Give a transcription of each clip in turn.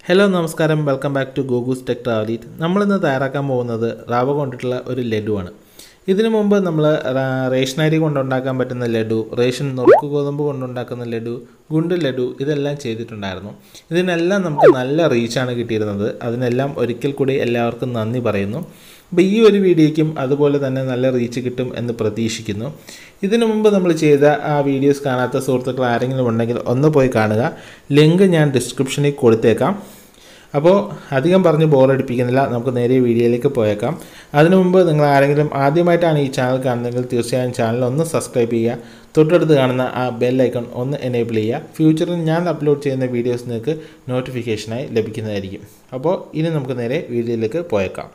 hello നമസ്കാരം welcome back to ഗോഗൂസ് tech ട്രാവലീറ്റ് നമ്മളിന്ന് തയ്യാറാക്കാൻ പോകുന്നത് റവ കൊണ്ടിട്ടുള്ള ഒരു ലഡുവാണ് ഇതിനു മുമ്പ് നമ്മൾ റേഷൻ അരി കൊണ്ടുണ്ടാക്കാൻ പറ്റുന്ന ലഡു റേഷൻ നുറുക്ക് ഗോതമ്പ് കൊണ്ടുണ്ടാക്കുന്ന ലഡു ഗുണ്ട് ലഡു ഇതെല്ലാം ചെയ്തിട്ടുണ്ടായിരുന്നു ഇതിനെല്ലാം നമുക്ക് നല്ല റീച്ചാണ് കിട്ടിയിരുന്നത് അതിനെല്ലാം ഒരിക്കൽ കൂടി എല്ലാവർക്കും നന്ദി പറയുന്നു അപ്പോൾ ഈ ഒരു വീഡിയോയ്ക്കും അതുപോലെ തന്നെ നല്ല റീച്ച് കിട്ടും എന്ന് പ്രതീക്ഷിക്കുന്നു ഇതിനു മുമ്പ് നമ്മൾ ചെയ്ത ആ വീഡിയോസ് കാണാത്ത സുഹൃത്തുക്കൾ ആരെങ്കിലും ഉണ്ടെങ്കിൽ ഒന്ന് പോയി കാണുക ലിങ്ക് ഞാൻ ഡിസ്ക്രിപ്ഷനിൽ കൊടുത്തേക്കാം അപ്പോൾ അധികം പറഞ്ഞ് ബോറടിപ്പിക്കുന്നില്ല നമുക്ക് നേരെ വീഡിയോയിലേക്ക് പോയേക്കാം അതിനു മുമ്പ് നിങ്ങൾ ആരെങ്കിലും ആദ്യമായിട്ടാണ് ഈ ചാനൽ കാണുന്നതെങ്കിൽ തീർച്ചയായും ചാനൽ ഒന്ന് സബ്സ്ക്രൈബ് ചെയ്യുക തൊട്ടടുത്ത് കാണുന്ന ആ ബെൽ ഐക്കൺ ഒന്ന് എനേബിൾ ചെയ്യുക ഫ്യൂച്ചറിൽ ഞാൻ അപ്ലോഡ് ചെയ്യുന്ന വീഡിയോസ് നിങ്ങൾക്ക് നോട്ടിഫിക്കേഷനായി ലഭിക്കുന്നതായിരിക്കും അപ്പോൾ ഇനി നമുക്ക് നേരെ വീഡിയോയിലേക്ക് പോയേക്കാം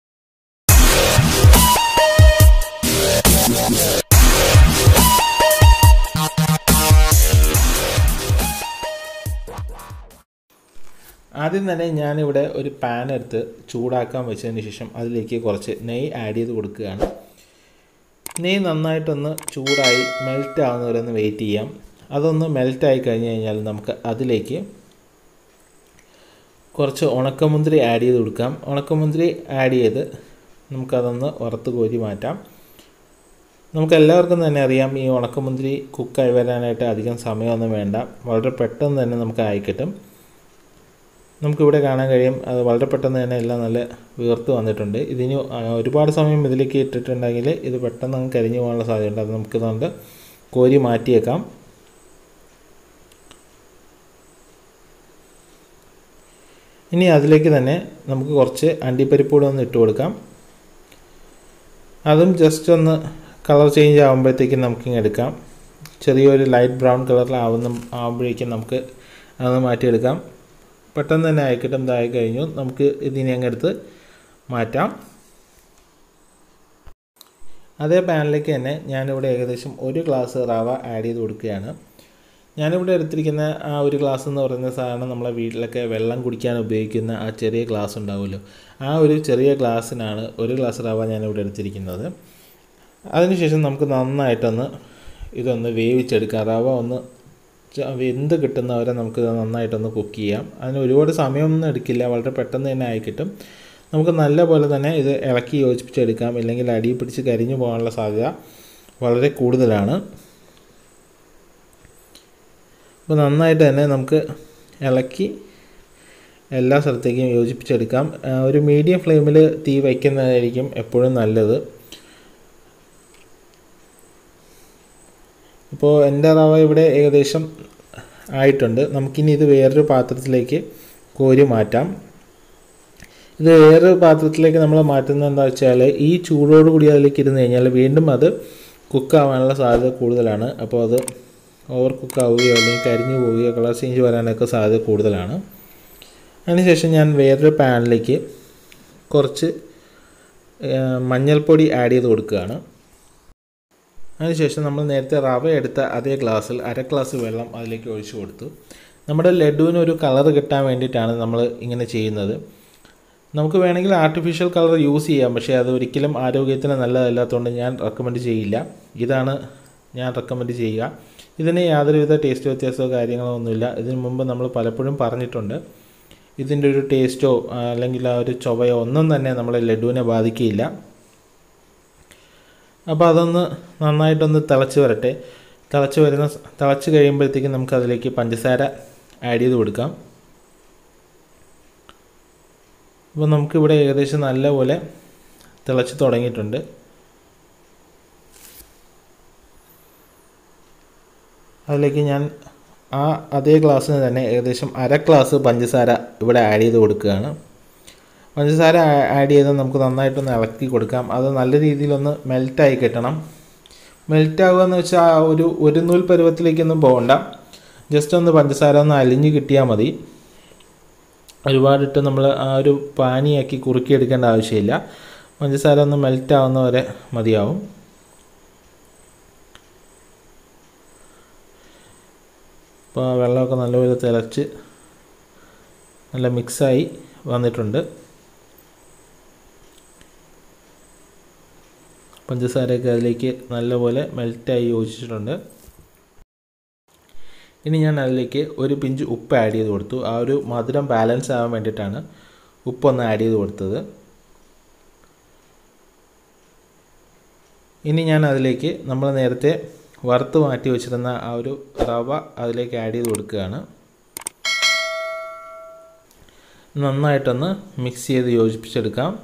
ആദ്യം തന്നെ ഞാനിവിടെ ഒരു പാൻ എടുത്ത് ചൂടാക്കാൻ വെച്ചതിന് ശേഷം അതിലേക്ക് കുറച്ച് നെയ്യ് ആഡ് ചെയ്ത് കൊടുക്കുകയാണ് നെയ്യ് നന്നായിട്ടൊന്ന് ചൂടായി മെൽറ്റ് ആവുന്നവരെ ഒന്ന് വെയിറ്റ് ചെയ്യാം അതൊന്ന് മെൽറ്റ് ആയി കഴിഞ്ഞ് കഴിഞ്ഞാൽ നമുക്ക് അതിലേക്ക് കുറച്ച് ഉണക്കമുന്തിരി ആഡ് ചെയ്ത് കൊടുക്കാം ഉണക്കമുന്തിരി ആഡ് ചെയ്ത് നമുക്കതൊന്ന് വറുത്ത് കോരി മാറ്റാം നമുക്ക് എല്ലാവർക്കും തന്നെ അറിയാം ഈ ഉണക്കമുന്തിരി കുക്കായി വരാനായിട്ട് അധികം സമയമൊന്നും വേണ്ട വളരെ പെട്ടെന്ന് തന്നെ നമുക്ക് ആയി കിട്ടും നമുക്കിവിടെ കാണാൻ കഴിയും അത് വളരെ പെട്ടെന്ന് തന്നെ എല്ലാം നല്ല വീർത്ത് വന്നിട്ടുണ്ട് ഇതിന് ഒരുപാട് സമയം ഇതിലേക്ക് ഇട്ടിട്ടുണ്ടെങ്കിൽ ഇത് പെട്ടെന്ന് അങ്ങ് കരിഞ്ഞു പോകാനുള്ള സാധ്യതയുണ്ട് അത് നമുക്ക് അതുകൊണ്ട് കോരി മാറ്റിയേക്കാം ഇനി അതിലേക്ക് തന്നെ നമുക്ക് കുറച്ച് അണ്ടിപ്പരിപ്പൂടെ ഒന്ന് ഇട്ട് കൊടുക്കാം അതും ജസ്റ്റ് ഒന്ന് കളർ ചേഞ്ച് ആകുമ്പോഴത്തേക്കും നമുക്കിങ്ങ് എടുക്കാം ചെറിയൊരു ലൈറ്റ് ബ്രൗൺ കളറിലാവുന്ന ആകുമ്പോഴേക്കും നമുക്ക് അതൊന്ന് മാറ്റിയെടുക്കാം പെട്ടെന്ന് തന്നെ അയക്കിട്ടും ഇതായി കഴിഞ്ഞു നമുക്ക് ഇതിനെ അങ്ങ് എടുത്ത് മാറ്റാം അതേ പാനിലേക്ക് തന്നെ ഞാനിവിടെ ഏകദേശം ഒരു ഗ്ലാസ് റവ ആഡ് ചെയ്ത് കൊടുക്കുകയാണ് ഞാനിവിടെ എടുത്തിരിക്കുന്ന ആ ഒരു ഗ്ലാസ് എന്ന് പറയുന്ന സാധനം നമ്മളെ വീട്ടിലൊക്കെ വെള്ളം കുടിക്കാൻ ഉപയോഗിക്കുന്ന ആ ചെറിയ ഗ്ലാസ് ഉണ്ടാവുമല്ലോ ആ ഒരു ചെറിയ ഗ്ലാസ്സിനാണ് ഒരു ഗ്ലാസ് റവ ഞാനിവിടെ എടുത്തിരിക്കുന്നത് അതിനുശേഷം നമുക്ക് നന്നായിട്ടൊന്ന് ഇതൊന്ന് വേവിച്ചെടുക്കാം റവ ഒന്ന് വെന്ത് കിട്ടുന്നവരെ നമുക്ക് നന്നായിട്ടൊന്ന് കുക്ക് ചെയ്യാം അതിന് ഒരുപാട് സമയമൊന്നും എടുക്കില്ല വളരെ പെട്ടെന്ന് തന്നെ ആയി കിട്ടും നമുക്ക് നല്ല പോലെ തന്നെ ഇത് ഇളക്കി യോജിപ്പിച്ചെടുക്കാം ഇല്ലെങ്കിൽ അടി പിടിച്ച് കരിഞ്ഞു പോകാനുള്ള സാധ്യത വളരെ കൂടുതലാണ് അപ്പോൾ നന്നായിട്ട് തന്നെ നമുക്ക് ഇളക്കി എല്ലാ സ്ഥലത്തേക്കും യോജിപ്പിച്ചെടുക്കാം ഒരു മീഡിയം ഫ്ലെയിമിൽ തീ വയ്ക്കുന്നതായിരിക്കും എപ്പോഴും നല്ലത് ഇപ്പോൾ എൻ്റെ റവ ഇവിടെ ഏകദേശം ആയിട്ടുണ്ട് നമുക്കിനി ഇത് വേറൊരു പാത്രത്തിലേക്ക് കോരി മാറ്റാം ഇത് വേറൊരു പാത്രത്തിലേക്ക് നമ്മൾ മാറ്റുന്നത് എന്താ വെച്ചാൽ ഈ ചൂടോടുകൂടി അതിലേക്ക് ഇരുന്ന് കഴിഞ്ഞാൽ വീണ്ടും അത് കുക്കാവാനുള്ള സാധ്യത കൂടുതലാണ് അപ്പോൾ അത് ഓവർ കുക്കാവുകയോ അല്ലെങ്കിൽ കരിഞ്ഞു പോവുകയോ കളർ ചേഞ്ച് വരാനൊക്കെ സാധ്യത കൂടുതലാണ് അതിനുശേഷം ഞാൻ വേറൊരു പാനിലേക്ക് കുറച്ച് മഞ്ഞൾപ്പൊടി ആഡ് ചെയ്ത് കൊടുക്കുകയാണ് അതിനുശേഷം നമ്മൾ നേരത്തെ റവ എടുത്ത അതേ ഗ്ലാസ്സിൽ അര ഗ്ലാസ് വെള്ളം അതിലേക്ക് ഒഴിച്ചു കൊടുത്തു നമ്മുടെ ലഡുവിന് ഒരു കളർ കിട്ടാൻ വേണ്ടിയിട്ടാണ് നമ്മൾ ഇങ്ങനെ ചെയ്യുന്നത് നമുക്ക് വേണമെങ്കിൽ ആർട്ടിഫിഷ്യൽ കളർ യൂസ് ചെയ്യാം പക്ഷേ അത് ഒരിക്കലും ആരോഗ്യത്തിന് നല്ലതല്ലാത്തതുകൊണ്ട് ഞാൻ റെക്കമെൻഡ് ചെയ്യില്ല ഇതാണ് ഞാൻ റെക്കമെൻഡ് ചെയ്യുക ഇതിന് യാതൊരുവിധ ടേസ്റ്റ് വ്യത്യാസമോ കാര്യങ്ങളോ ഒന്നുമില്ല ഇതിനു മുമ്പ് നമ്മൾ പലപ്പോഴും പറഞ്ഞിട്ടുണ്ട് ഇതിൻ്റെ ഒരു ടേസ്റ്റോ അല്ലെങ്കിൽ ആ ഒരു ചൊവയോ ഒന്നും തന്നെ നമ്മളെ ലഡുവിനെ ബാധിക്കുകയില്ല അപ്പോൾ അതൊന്ന് നന്നായിട്ടൊന്ന് തിളച്ച് വരട്ടെ തിളച്ച് വരുന്ന തിളച്ച് കഴിയുമ്പോഴത്തേക്കും നമുക്ക് അതിലേക്ക് പഞ്ചസാര ആഡ് ചെയ്ത് കൊടുക്കാം അപ്പോൾ നമുക്കിവിടെ ഏകദേശം നല്ലപോലെ തിളച്ച് തുടങ്ങിയിട്ടുണ്ട് അതിലേക്ക് ഞാൻ ആ അതേ ഗ്ലാസ്സിന് തന്നെ ഏകദേശം അര ഗ്ലാസ് പഞ്ചസാര ഇവിടെ ആഡ് ചെയ്ത് കൊടുക്കുകയാണ് പഞ്ചസാര ആഡ് ചെയ്ത് നമുക്ക് നന്നായിട്ടൊന്ന് ഇളക്കി കൊടുക്കാം അത് നല്ല രീതിയിലൊന്ന് മെൽറ്റായി കിട്ടണം മെൽറ്റ് ആവുക എന്ന് വെച്ചാൽ ആ ഒരു ഒരു നൂൽ പരുവത്തിലേക്കൊന്നും പോകണ്ട ജസ്റ്റ് ഒന്ന് പഞ്ചസാര ഒന്ന് അലിഞ്ഞ് കിട്ടിയാൽ മതി ഒരുപാടിട്ട് നമ്മൾ ആ ഒരു പാനിയാക്കി കുറുക്കിയെടുക്കേണ്ട ആവശ്യമില്ല പഞ്ചസാര ഒന്ന് മെൽറ്റ് ആവുന്നവരെ മതിയാവും ഇപ്പോൾ വെള്ളമൊക്കെ നല്ലപോലെ തിളച്ച് നല്ല മിക്സായി വന്നിട്ടുണ്ട് പഞ്ചസാരയൊക്കെ അതിലേക്ക് നല്ലപോലെ മെൽറ്റായി യോജിച്ചിട്ടുണ്ട് ഇനി ഞാൻ അതിലേക്ക് ഒരു പിഞ്ച് ഉപ്പ് ആഡ് ചെയ്ത് കൊടുത്തു ആ ഒരു മധുരം ബാലൻസ് ആവാൻ വേണ്ടിയിട്ടാണ് ഉപ്പൊന്ന് ആഡ് ചെയ്ത് കൊടുത്തത് ഇനി ഞാൻ അതിലേക്ക് നമ്മൾ നേരത്തെ വറുത്ത് മാറ്റി വെച്ചിരുന്ന ആ ഒരു റവ അതിലേക്ക് ആഡ് ചെയ്ത് കൊടുക്കുകയാണ് നന്നായിട്ടൊന്ന് മിക്സ് ചെയ്ത് യോജിപ്പിച്ചെടുക്കാം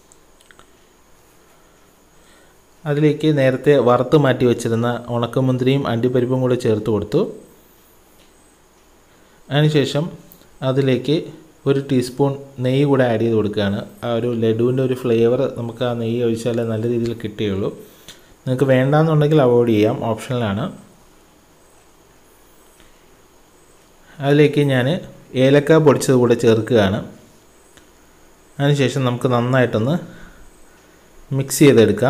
അതിലേക്ക് നേരത്തെ വറുത്ത് മാറ്റി വെച്ചിരുന്ന ഉണക്കമുന്തിരിയും അണ്ടിപ്പരിപ്പും കൂടി ചേർത്ത് കൊടുത്തു അതിനുശേഷം അതിലേക്ക് ഒരു ടീസ്പൂൺ നെയ്യ് കൂടെ ആഡ് ചെയ്ത് കൊടുക്കുകയാണ് ആ ഒരു ലഡുവിൻ്റെ ഒരു ഫ്ലേവർ നമുക്ക് ആ നെയ്യ് ഒഴിച്ചാലേ നല്ല രീതിയിൽ കിട്ടുകയുള്ളൂ നിങ്ങൾക്ക് വേണ്ടാന്നുണ്ടെങ്കിൽ അവോയ്ഡ് ചെയ്യാം ഓപ്ഷനിലാണ് അതിലേക്ക് ഞാൻ ഏലക്ക പൊടിച്ചത് കൂടെ ചേർക്കുകയാണ് അതിനുശേഷം നമുക്ക് നന്നായിട്ടൊന്ന് മിക്സ് ചെയ്തെടുക്കാം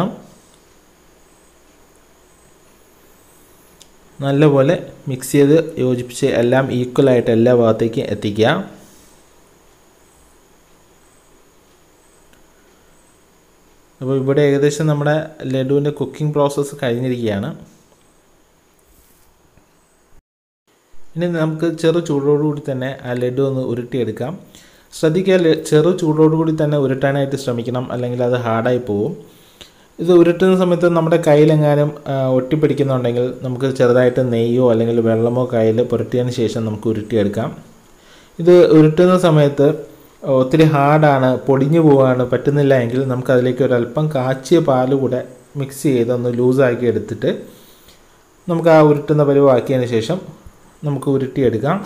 നല്ലപോലെ മിക്സ് ചെയ്ത് യോജിപ്പിച്ച് എല്ലാം ഈക്വലായിട്ട് എല്ലാ ഭാഗത്തേക്കും എത്തിക്കുക അപ്പോൾ ഇവിടെ ഏകദേശം നമ്മുടെ ലഡുവിൻ്റെ കുക്കിംഗ് പ്രോസസ്സ് കഴിഞ്ഞിരിക്കുകയാണ് ഇനി നമുക്ക് ചെറു ചൂടോടുകൂടി തന്നെ ആ ലഡു ഒന്ന് ഉരുട്ടിയെടുക്കാം ശ്രദ്ധിക്കുക ചെറു ചൂടോടുകൂടി തന്നെ ഉരുട്ടാനായിട്ട് ശ്രമിക്കണം അല്ലെങ്കിൽ അത് ഹാർഡായി പോവും ഇത് ഉരുട്ടുന്ന സമയത്ത് നമ്മുടെ കയ്യിലെങ്ങാനും ഒട്ടിപ്പിടിക്കുന്നുണ്ടെങ്കിൽ നമുക്ക് ചെറുതായിട്ട് നെയ്യോ അല്ലെങ്കിൽ വെള്ളമോ കയ്യിൽ പുരട്ടിയതിന് ശേഷം നമുക്ക് ഉരുട്ടിയെടുക്കാം ഇത് ഉരുട്ടുന്ന സമയത്ത് ഒത്തിരി ഹാർഡാണ് പൊടിഞ്ഞു പോവാണ് പറ്റുന്നില്ല എങ്കിൽ നമുക്ക് അതിലേക്ക് ഒരല്പം കാച്ചിയ പാൽ കൂടെ മിക്സ് ചെയ്ത് ഒന്ന് ലൂസാക്കി എടുത്തിട്ട് നമുക്ക് ആ ഉരുട്ടുന്ന പരുവാക്കിയതിന് ശേഷം നമുക്ക് ഉരുട്ടിയെടുക്കാം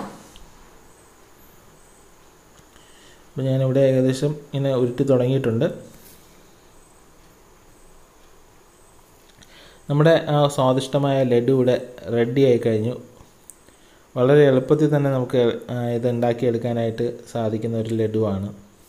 അപ്പോൾ ഞാനിവിടെ ഏകദേശം ഇങ്ങനെ ഉരുട്ടി തുടങ്ങിയിട്ടുണ്ട് നമ്മുടെ ആ സ്വാദിഷ്ടമായ ലഡു ഇവിടെ റെഡി ആയി കഴിഞ്ഞു വളരെ എളുപ്പത്തിൽ തന്നെ നമുക്ക് ഇത് ഉണ്ടാക്കിയെടുക്കാനായിട്ട് സാധിക്കുന്ന ഒരു ലഡുവാണ്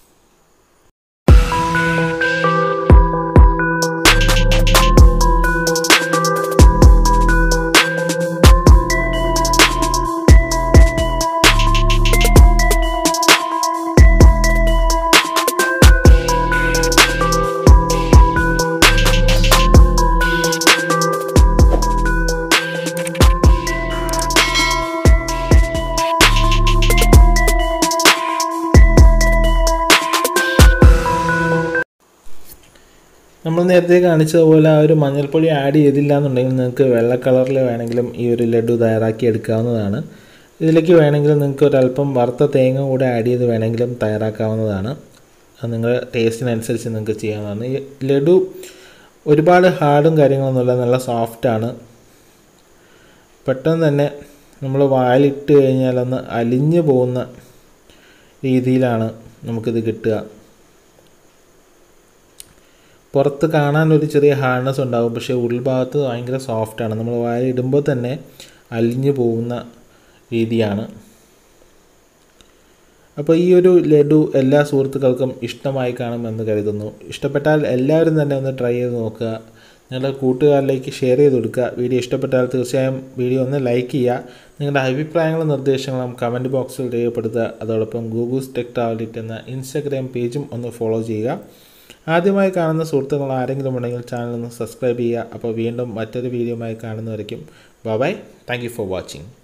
നമ്മൾ നേരത്തെ കാണിച്ചതുപോലെ ആ ഒരു മഞ്ഞൾപ്പൊടി ആഡ് ചെയ്തില്ല എന്നുണ്ടെങ്കിൽ നിങ്ങൾക്ക് വെള്ള കളറിൽ വേണമെങ്കിലും ഈ ഒരു ലഡു തയ്യാറാക്കി എടുക്കാവുന്നതാണ് ഇതിലേക്ക് വേണമെങ്കിൽ നിങ്ങൾക്ക് ഒരല്പം വറുത്ത തേങ്ങ കൂടെ ആഡ് ചെയ്ത് വേണമെങ്കിലും തയ്യാറാക്കാവുന്നതാണ് അത് നിങ്ങളുടെ ടേസ്റ്റിനനുസരിച്ച് നിങ്ങൾക്ക് ചെയ്യാവുന്നതാണ് ഈ ലഡു ഒരുപാട് ഹാർഡും കാര്യങ്ങളൊന്നുമില്ല നല്ല സോഫ്റ്റാണ് പെട്ടെന്ന് തന്നെ നമ്മൾ വായിലിട്ട് കഴിഞ്ഞാൽ ഒന്ന് അലിഞ്ഞു പോകുന്ന രീതിയിലാണ് നമുക്കിത് കിട്ടുക പുറത്ത് കാണാൻ ഒരു ചെറിയ ഹാർഡ്നെസ് ഉണ്ടാകും പക്ഷേ ഉൾഭാഗത്ത് ഭയങ്കര സോഫ്റ്റാണ് നമ്മൾ വായിൽ ഇടുമ്പോൾ തന്നെ അലിഞ്ഞു പോകുന്ന രീതിയാണ് അപ്പോൾ ഈ ഒരു ലഡു എല്ലാ സുഹൃത്തുക്കൾക്കും ഇഷ്ടമായി കാണുമെന്ന് കരുതുന്നു ഇഷ്ടപ്പെട്ടാൽ എല്ലാവരും തന്നെ ഒന്ന് ട്രൈ ചെയ്ത് നോക്കുക നിങ്ങളുടെ കൂട്ടുകാരിലേക്ക് ഷെയർ ചെയ്ത് കൊടുക്കുക വീഡിയോ ഇഷ്ടപ്പെട്ടാൽ തീർച്ചയായും വീഡിയോ ഒന്ന് ലൈക്ക് ചെയ്യുക നിങ്ങളുടെ അഭിപ്രായങ്ങളും നിർദ്ദേശങ്ങളും കമൻറ്റ് ബോക്സിൽ രേഖപ്പെടുത്തുക അതോടൊപ്പം ഗൂഗിൾസ് ടെക് ട്രാവലിറ്റ് എന്ന ഇൻസ്റ്റാഗ്രാം പേജും ഒന്ന് ഫോളോ ചെയ്യുക ആദ്യമായി കാണുന്ന സുഹൃത്തുക്കൾ ആരെങ്കിലും ഉണ്ടെങ്കിൽ ചാനൽ ഒന്ന് സബ്സ്ക്രൈബ് ചെയ്യുക അപ്പോൾ വീണ്ടും മറ്റൊരു വീഡിയോയുമായി കാണുന്നവരേക്കും bye thank you for watching